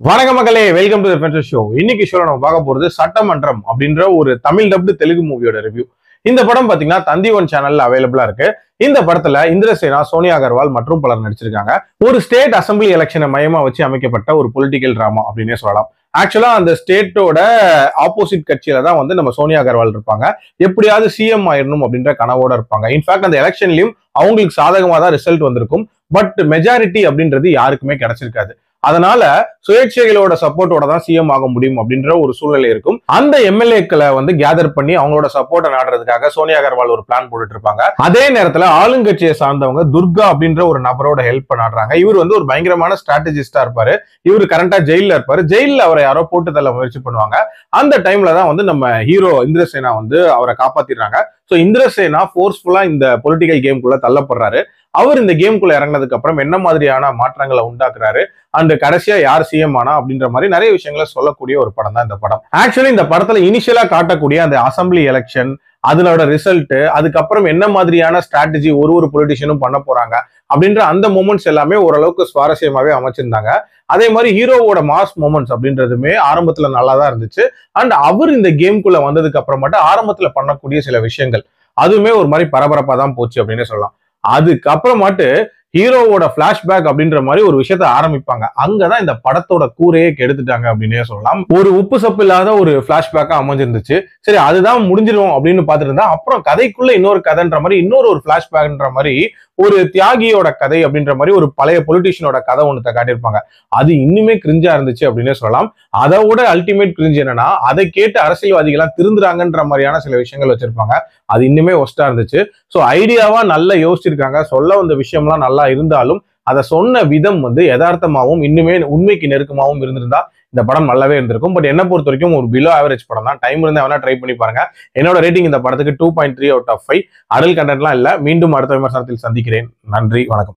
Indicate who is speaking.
Speaker 1: வணக்க மக்களே welcome to ஃபென்சர் show இன்னைக்கு ஷோல நம்ம பார்க்க போறது சட்டமன்றம் அப்படின்ற ஒரு தமிழ் டப்டு தெலுங்கு மூவியோட ரிவ்யூ இந்த படம் பாத்தீங்கன்னா தந்தி ஒன் சேனல்ல அவைலபிளா இருக்கு இந்த படத்துல இந்திரசேனா சோனியா அகர்வால் மற்றும் பலர் நடிச்சிருக்காங்க ஒரு ஸ்டேட் அசம்பிளி எலெக்ஷனை மையமா வச்சு அமைக்கப்பட்ட ஒரு பொலிட்டிக்கல் டிராமா அப்படின்னே சொல்லலாம் ஆக்சுவலா அந்த ஸ்டேட்டோட ஆப்போசிட் கட்சியில தான் வந்து நம்ம சோனியா அகர்வால் இருப்பாங்க எப்படியாவது சிஎம் ஆயிடணும் அப்படின்ற கனவோட இருப்பாங்க இன்ஃபேக்ட் அந்த எலெக்ஷன்லயும் அவங்களுக்கு சாதகமா தான் ரிசல்ட் வந்திருக்கும் பட் மெஜாரிட்டி அப்படின்றது யாருக்குமே கிடைச்சிருக்காது அதனால சுயேட்சைகளோட சப்போர்ட்டோட தான் சிஎம் ஆக முடியும் அப்படின்ற ஒரு சூழ்நிலை இருக்கும் அந்த எம்எல்ஏக்களை வந்து கேதர் பண்ணி அவங்களோட சப்போர்ட்டை நாடுறதுக்காக சோனியா அகர்வால் ஒரு பிளான் போட்டுட்டு இருப்பாங்க அதே நேரத்துல ஆளுங்கட்சியை சார்ந்தவங்க துர்கா அப்படின்ற ஒரு நபரோட ஹெல்ப் நாடுறாங்க இவர் வந்து ஒரு பயங்கரமான ஸ்ட்ராட்டஜிஸ்டா இருப்பாரு இவர் கரண்டா ஜெயில இருப்பாரு ஜெயில அவரை யாரோ போட்டு தள்ள முயற்சி பண்ணுவாங்க அந்த டைம்ல தான் வந்து நம்ம ஹீரோ இந்திரசேனா வந்து அவரை காப்பாத்திடுறாங்க ஸோ இந்திரசேனா ஃபோர்ஸ்ஃபுல்லா இந்த பொலிட்டிக்கல் கேம்குள்ள தள்ளப்படுறாரு அவர் இந்த கேம்குள்ள இறங்கினதுக்கு அப்புறம் என்ன மாதிரியான மாற்றங்களை உண்டாக்குறாரு அண்ட் கடைசியா யார் சிஎம் ஆனா அப்படின்ற மாதிரி நிறைய விஷயங்களை சொல்லக்கூடிய ஒரு படம் தான் இந்த படம் ஆக்சுவலி இந்த படத்துல இனிஷியலா காட்டக்கூடிய அந்த அசம்பிளி எலெக்ஷன் அதனோட ரிசல்ட் அதுக்கப்புறம் என்ன மாதிரியான ஸ்ட்ராட்டஜி ஒரு ஒரு பொலிட்டிஷியனும் பண்ண போறாங்க அப்படின்ற அந்த மூமெண்ட்ஸ் எல்லாமே ஓரளவுக்கு சுவாரஸ்யமாவே அமைச்சிருந்தாங்க அதே மாதிரி ஹீரோவோட மாஸ் மூமெண்ட்ஸ் அப்படின்றதுமே ஆரம்பத்துல நல்லா தான் இருந்துச்சு அண்ட் அவர் இந்த கேம்குள்ள வந்ததுக்கு அப்புறமேட்டு ஆரம்பத்துல பண்ணக்கூடிய சில விஷயங்கள் அதுவுமே ஒரு மாதிரி பரபரப்பா தான் போச்சு அப்படின்னு சொல்லலாம் அதுக்கப்புறமாட்டு ஹீரோவோட பிளாஷ்பேக் அப்படின்ற மாதிரி ஒரு விஷயத்த ஆரம்பிப்பாங்க அங்கதான் இந்த படத்தோட கூரையே கெடுத்துட்டாங்க அப்படின்னே சொல்லலாம் ஒரு உப்பு சப்பு இல்லாத ஒரு பிளாஷ்பேக்கா அமைஞ்சிருந்துச்சு சரி அதுதான் முடிஞ்சிடும் அப்படின்னு பார்த்துட்டு இருந்தா அப்புறம் கதைக்குள்ள இன்னொரு கதைன்ற மாதிரி இன்னொரு ஒரு பிளாஷ்பேக்ன்ற மாதிரி ஒரு தியாகியோட கதை அப்படின்ற மாதிரி ஒரு பழைய பொலிட்டிஷியனோட கதை ஒன்றத்தை காட்டியிருப்பாங்க அது இன்னுமே கிரிஞ்சா இருந்துச்சு அப்படின்னே சொல்லலாம் அதை விட அல்டிமேட் கிரிஞ்சு என்னன்னா அதை கேட்டு அரசியல்வாதிகள்லாம் திருந்துறாங்கன்ற மாதிரியான சில விஷயங்கள் வச்சிருப்பாங்க அது இன்னுமே ஒஸ்டா இருந்துச்சு ஸோ ஐடியாவா நல்லா யோசிச்சிருக்காங்க சொல்ல வந்த விஷயம்லாம் நல்லா இருந்தாலும் அதை சொன்ன விதம் வந்து யதார்த்தமாகவும் இன்னுமே உண்மைக்கு நெருக்கமாகவும் இருந்திருந்தா இந்த படம் நல்லாவே இருந்திருக்கும் பட் என்ன பொறுத்த வரைக்கும் ஒரு பிலோ ஆவரேஜ் படம் தான் டைம் இருந்தா வேணா ட்ரை பண்ணி பாருங்க என்னோட ரேட்டிங் இந்த படத்துக்கு two point three out of five அடல் கண்டென்ட்லாம் இல்லை மீண்டும் அடுத்த விமர்சனத்தில் சந்திக்கிறேன் நன்றி வணக்கம்